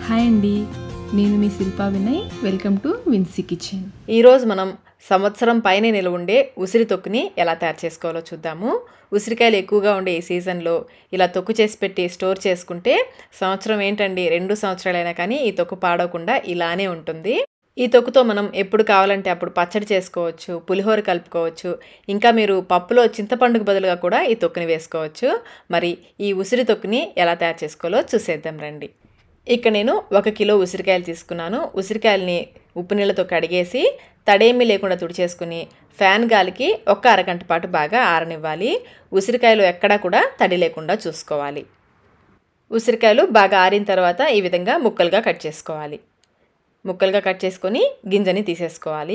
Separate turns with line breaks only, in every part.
hi అండి నేను మీ Shilpa Vinay welcome to Vincy kitchen
ఈరోజు మనం సంవత్సరం పైనే నిలువ ఉండే ఉసిరి తొక్కుని ఎలా తయారు చేసుకోవాలో చూద్దాము ఉసిరికాయలు ఎక్కువగా ఉండే ఈ సీజన్లో ఇలా తొక్కు చేసి పెట్టి స్టోర్ చేసుకుంటే సంవత్సరం ఏంటండి రెండు సంవత్సరాలైనా కానీ ఈ తొక్కు పాడవకుండా ఇలానే ఉంటుంది ఈ తొక్కుతో మనం ఎప్పుడు కావాలంటే అప్పుడు పచ్చడి చేసుకోవచ్చు పులిహోర కలుపుకోవచ్చు ఇంకా మీరు పప్పులో చింతపండుకు బదులుగా కూడా ఈ తొక్కుని వేసుకోవచ్చు మరి ఈ ఉసిరి తొక్కుని ఎలా తయారు చేసుకోవాలో చూసేద్దాం రండి ఇక్కడ నేను ఒక కిలో ఉసిరికాయలు తీసుకున్నాను ఉసిరికాయలని ఉప్పు నీళ్ళతో కడిగేసి తడేమీ లేకుండా తుడిచేసుకుని ఫ్యాన్ గాలికి ఒక్క అరగంట పాటు బాగా ఆరనివ్వాలి ఉసిరికాయలు ఎక్కడా కూడా తడి లేకుండా చూసుకోవాలి ఉసిరికాయలు బాగా ఆరిన తర్వాత ఈ విధంగా ముక్కలుగా కట్ చేసుకోవాలి ముక్కలుగా కట్ చేసుకొని గింజని తీసేసుకోవాలి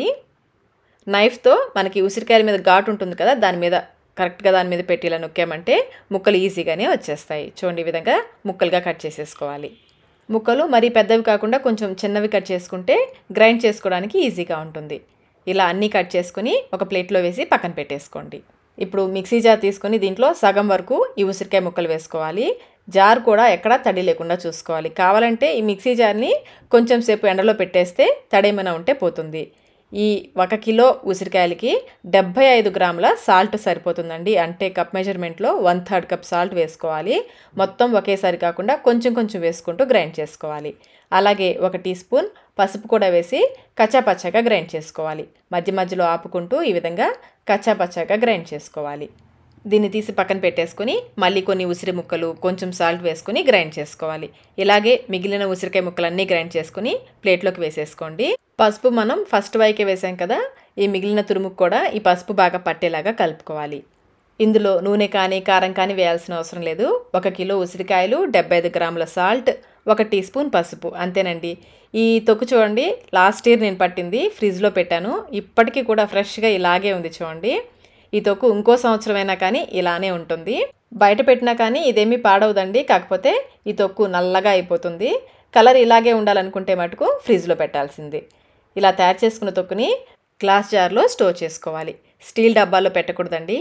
నైఫ్తో మనకి ఉసిరికాయల మీద ఘాటు ఉంటుంది కదా దాని మీద కరెక్ట్గా దాని మీద పెట్టి ఇలా నొక్కామంటే ముక్కలు ఈజీగానే వచ్చేస్తాయి చూడండి ఈ విధంగా ముక్కలుగా కట్ చేసేసుకోవాలి ముక్కలు మరీ పెద్దవి కాకుండా కొంచెం చిన్నవి కట్ చేసుకుంటే గ్రైండ్ చేసుకోవడానికి ఈజీగా ఉంటుంది ఇలా అన్నీ కట్ చేసుకుని ఒక ప్లేట్లో వేసి పక్కన పెట్టేసుకోండి ఇప్పుడు మిక్సీ జార్ తీసుకొని దీంట్లో సగం వరకు ఈ ఉసిరికాయ ముక్కలు వేసుకోవాలి జార్ కూడా ఎక్కడా తడి లేకుండా చూసుకోవాలి కావాలంటే ఈ మిక్సీ జార్ని కొంచెం సేపు ఎండలో పెట్టేస్తే తడేమైనా ఉంటే పోతుంది ఈ ఒక కిలో ఉసిరికాయలకి డెబ్భై ఐదు గ్రాముల సాల్ట్ సరిపోతుందండి అంటే కప్ మెజర్మెంట్లో వన్ థర్డ్ కప్ సాల్ట్ వేసుకోవాలి మొత్తం ఒకేసారి కాకుండా కొంచెం కొంచెం వేసుకుంటూ గ్రైండ్ చేసుకోవాలి అలాగే ఒక టీ స్పూన్ పసుపు కూడా వేసి కచ్చాపచ్చాగా గ్రైండ్ చేసుకోవాలి మధ్య మధ్యలో ఆపుకుంటూ ఈ విధంగా కచ్చాపచ్చాగా గ్రైండ్ చేసుకోవాలి దీన్ని తీసి పక్కన పెట్టేసుకొని మళ్ళీ కొన్ని ఉసిరి ముక్కలు కొంచెం సాల్ట్ వేసుకొని గ్రైండ్ చేసుకోవాలి ఇలాగే మిగిలిన ఉసిరికాయ ముక్కలన్నీ గ్రైండ్ చేసుకుని ప్లేట్లోకి వేసేసుకోండి పసుపు మనం ఫస్ట్ వైకే వేసాం కదా ఈ మిగిలిన తురుముకు కూడా ఈ పసుపు బాగా పట్టేలాగా కలుపుకోవాలి ఇందులో నూనె కానీ కారం కానీ వేయాల్సిన అవసరం లేదు ఒక కిలో ఉసిరికాయలు డెబ్బై ఐదు గ్రాముల సాల్ట్ ఒక టీ స్పూన్ పసుపు అంతేనండి ఈ తొక్కు చూడండి లాస్ట్ ఇయర్ నేను పట్టింది ఫ్రిడ్జ్లో పెట్టాను ఇప్పటికీ కూడా ఫ్రెష్గా ఇలాగే ఉంది చూడండి ఈ తొక్కు ఇంకో సంవత్సరం అయినా కానీ ఇలానే ఉంటుంది బయట పెట్టినా కానీ ఇదేమీ పాడవదండి కాకపోతే ఈ తొక్కు నల్లగా అయిపోతుంది కలర్ ఇలాగే ఉండాలనుకుంటే మటుకు ఫ్రిడ్జ్లో పెట్టాల్సింది ఇలా తయారు చేసుకున్న తొక్కుని గ్లాస్ జార్లో స్టోర్ చేసుకోవాలి స్టీల్ డబ్బాలో పెట్టకూడదండి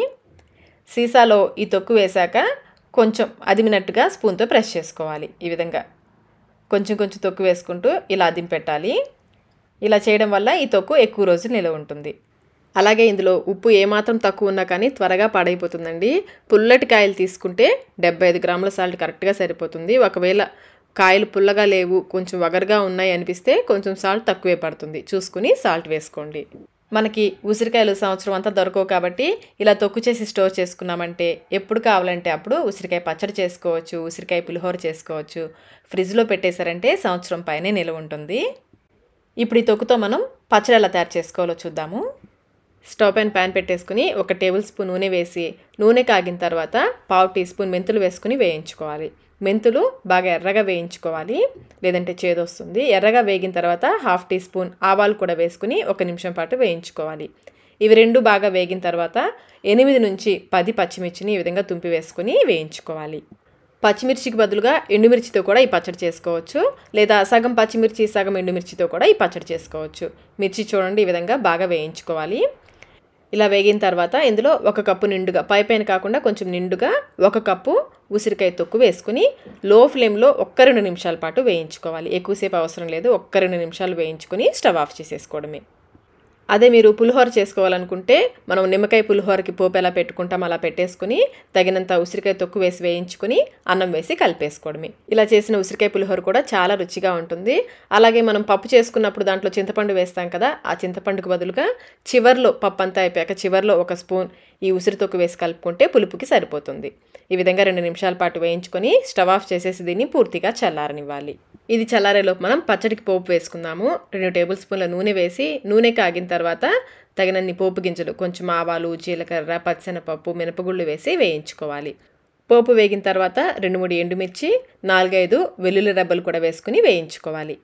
సీసాలో ఈ తొక్కు వేశాక కొంచెం అదిమినట్టుగా స్పూన్తో ప్రెస్ చేసుకోవాలి ఈ విధంగా కొంచెం కొంచెం తొక్కు వేసుకుంటూ ఇలా అదిమి పెట్టాలి ఇలా చేయడం వల్ల ఈ తొక్కు ఎక్కువ రోజులు నిలవ ఉంటుంది అలాగే ఇందులో ఉప్పు ఏమాత్రం తక్కువ ఉన్నా కానీ త్వరగా పాడైపోతుందండి పుల్లటి కాయలు తీసుకుంటే డెబ్బై ఐదు గ్రాముల సాల్ట్ కరెక్ట్గా సరిపోతుంది ఒకవేళ కాయలు పుల్లగా లేవు కొంచెం వగరుగా ఉన్నాయి అనిపిస్తే కొంచెం సాల్ట్ తక్కువే పడుతుంది చూసుకుని సాల్ట్ వేసుకోండి మనకి ఉసిరికాయలు సంవత్సరం అంతా దొరకవు కాబట్టి ఇలా తొక్కు చేసి స్టోర్ చేసుకున్నామంటే ఎప్పుడు కావాలంటే అప్పుడు ఉసిరికాయ పచ్చడి చేసుకోవచ్చు ఉసిరికాయ పులిహోర చేసుకోవచ్చు ఫ్రిడ్జ్లో పెట్టేశారంటే సంవత్సరం పైనే నిలవ ఉంటుంది ఇప్పుడు ఈ తొక్కుతో మనం పచ్చడి ఎలా తయారు చేసుకోవాలో చూద్దాము స్టవ్ పైన ప్యాన్ పెట్టేసుకుని ఒక టేబుల్ స్పూన్ నూనె వేసి నూనె కాగిన తర్వాత పావు టీ స్పూన్ మెంతులు వేసుకుని వేయించుకోవాలి మెంతులు బాగా ఎర్రగా వేయించుకోవాలి లేదంటే చేదొస్తుంది ఎర్రగా వేగిన తర్వాత హాఫ్ టీ స్పూన్ ఆవాలు కూడా వేసుకుని ఒక నిమిషం పాటు వేయించుకోవాలి ఇవి రెండు బాగా వేగిన తర్వాత ఎనిమిది నుంచి పది పచ్చిమిర్చిని ఈ విధంగా తుంపి వేసుకుని వేయించుకోవాలి పచ్చిమిర్చికి బదులుగా ఎండుమిర్చితో కూడా ఈ పచ్చడి చేసుకోవచ్చు లేదా సగం పచ్చిమిర్చి సగం ఎండుమిర్చితో కూడా ఈ పచ్చడి చేసుకోవచ్చు మిర్చి చూడండి ఈ విధంగా బాగా వేయించుకోవాలి ఇలా వేగిన తర్వాత ఇందులో ఒక కప్పు నిండుగా పై పైన కాకుండా కొంచెం నిండుగా ఒక కప్పు ఉసిరికాయ తొక్కు వేసుకుని లో ఫ్లేమ్లో ఒక్క రెండు నిమిషాల పాటు వేయించుకోవాలి ఎక్కువసేపు అవసరం లేదు ఒక్క రెండు నిమిషాలు వేయించుకుని స్టవ్ ఆఫ్ చేసేసుకోవడమే అదే మీరు పులిహోర చేసుకోవాలనుకుంటే మనం నిమ్మకాయ పులిహోరకి పోపు ఎలా పెట్టుకుంటాం అలా పెట్టేసుకుని తగినంత ఉసిరికాయ తొక్కు వేసి వేయించుకుని అన్నం వేసి కలిపేసుకోవడమే ఇలా చేసిన ఉసిరికాయ పులిహోర కూడా చాలా రుచిగా ఉంటుంది అలాగే మనం పప్పు చేసుకున్నప్పుడు దాంట్లో చింతపండు వేస్తాం కదా ఆ చింతపండుకు బదులుగా చివర్లో పప్పు అంతా అయిపోయాక చివర్లో ఒక స్పూన్ ఈ ఉసిరి తొక్కు వేసి కలుపుకుంటే పులుపుకి సరిపోతుంది ఈ విధంగా రెండు నిమిషాల పాటు వేయించుకొని స్టవ్ ఆఫ్ చేసేసి దీన్ని పూర్తిగా చల్లారనివ్వాలి ఇది చల్లారేలోపు మనం పచ్చడికి పోపు వేసుకుందాము రెండు టేబుల్ స్పూన్ల నూనె వేసి నూనె కాగిన తర్వాత తగినన్ని పోపు గింజలు కొంచెం ఆవాలు జీలకర్ర పచ్చనపప్పు మినపగుళ్ళు వేసి వేయించుకోవాలి పోపు వేగిన తర్వాత రెండు మూడు ఎండుమిర్చి నాలుగైదు వెల్లుల్లి రెబ్బలు కూడా వేసుకుని వేయించుకోవాలి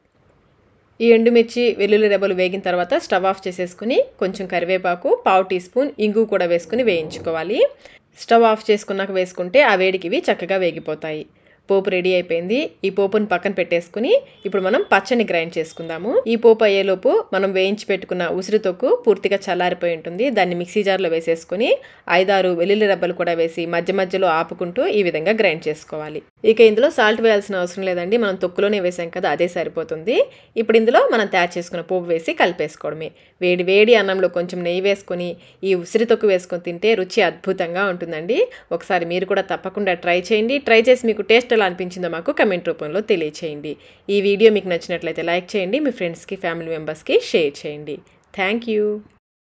ఈ ఎండుమిర్చి వెల్లుల్లి రెబ్బలు వేగిన తర్వాత స్టవ్ ఆఫ్ చేసేసుకుని కొంచెం కరివేపాకు పావు టీ స్పూన్ ఇంగు కూడా వేసుకుని వేయించుకోవాలి స్టవ్ ఆఫ్ చేసుకున్నాక వేసుకుంటే ఆ వేడికి ఇవి చక్కగా వేగిపోతాయి పోపు రెడీ అయిపోయింది ఈ పోపుని పక్కన పెట్టేసుకుని ఇప్పుడు మనం పచ్చని గ్రైండ్ చేసుకుందాము ఈ పోపు అయ్యేలోపు మనం వేయించి పెట్టుకున్న ఉసిరి తొక్కు పూర్తిగా చల్లారిపోయి ఉంటుంది దాన్ని మిక్సీ జార్లో వేసేసుకుని ఐదారు వెల్లుల్లి రబ్బలు కూడా వేసి మధ్య మధ్యలో ఆపుకుంటూ ఈ విధంగా గ్రైండ్ చేసుకోవాలి ఇక ఇందులో సాల్ట్ వేయాల్సిన అవసరం లేదండి మనం తొక్కులోనే వేసాం కదా అదే సరిపోతుంది ఇప్పుడు ఇందులో మనం తయారు చేసుకున్న పోపు వేసి కలిపేసుకోవడమే వేడి వేడి అన్నంలో కొంచెం నెయ్యి వేసుకొని ఈ ఉసిరి తొక్కు వేసుకొని తింటే రుచి అద్భుతంగా ఉంటుందండి ఒకసారి మీరు కూడా తప్పకుండా ట్రై చేయండి ట్రై చేసి మీకు టేస్ట్ ఎలా అనిపించిందో మాకు కమెంట్ రూపంలో తెలియచేయండి ఈ వీడియో మీకు నచ్చినట్లయితే లైక్ చేయండి మీ ఫ్రెండ్స్కి ఫ్యామిలీ మెంబర్స్కి షేర్ చేయండి థ్యాంక్ యూ